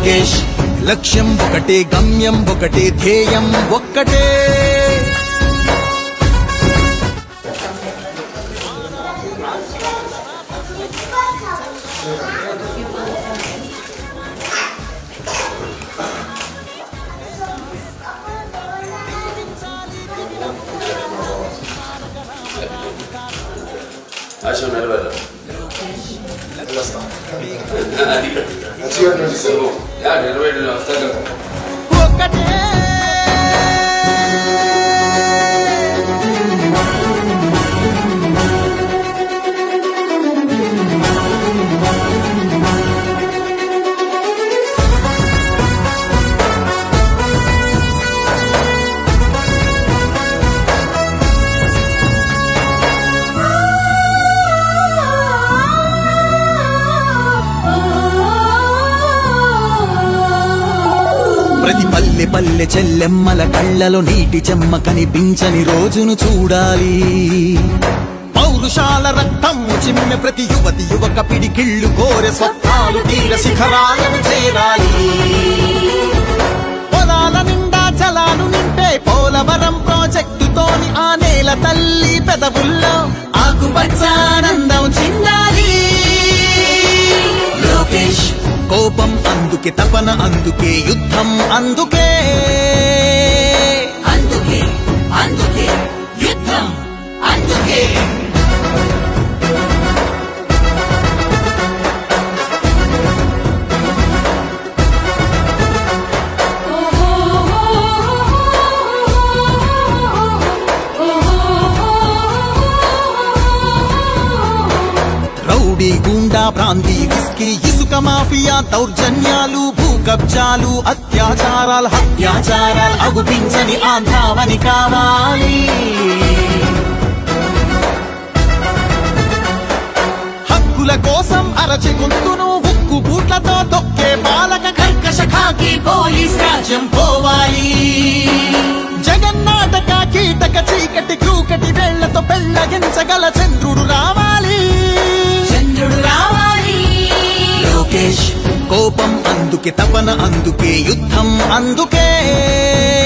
లోకేష్ లక్ష్యం ఒకటే గమ్యం ఒకటే ధ్యేయం ఒక్కటే ఆశ నెరవేరు యా నెరవేరు వస్తా కదా ఒక్కటే ప్రతి పల్లె పల్లె చెల్లెమ్మల కళ్ళలో నీటి చెమ్మ కనిపించని రోజును చూడాలి పౌరుషాల రక్తము చిమ్మె ప్రతి యువతి యువక పిడికిళ్ళు కోరె స్వప్నాలు తీర శిఖరాలను చేరాలి పొలాల నిండా జలాలు నింపే పోలవరం ప్రాజెక్టుతోని ఆ నేల తల్లి పెదవుల్లో ఆకుపచ్చానందం చిందాలి లోకేష్ కోపం అందుకే తపన అందుకే యుద్ధం అందుకే అందుకే అందుకే యుద్ధం అందుకే రౌడీ గూండా ప్రాంతీ విస్కీ ఇసుక మాఫియా దౌర్జన్యాలు భూ కబ్జాలు అత్యాచారాలు హత్యాచారాలు అగుపించని ఆంధ్రావని కావాలి హక్కుల కోసం అరచి గొంతును ఉక్కు బూట్లతో తొక్కే పాలక కర్కశ ఖాకీ పోలీస్ రాజ్యం పోవాలి జగన్నాటక కీటక చీకటి క్రూకటి వేళ్లతో పెళ్ళగించగల చంద్రుడు రావాలి చంద్రుడు రావాలి లోకేష్ కోపం అందుకే తపన అందుకే యుద్ధం అందుకే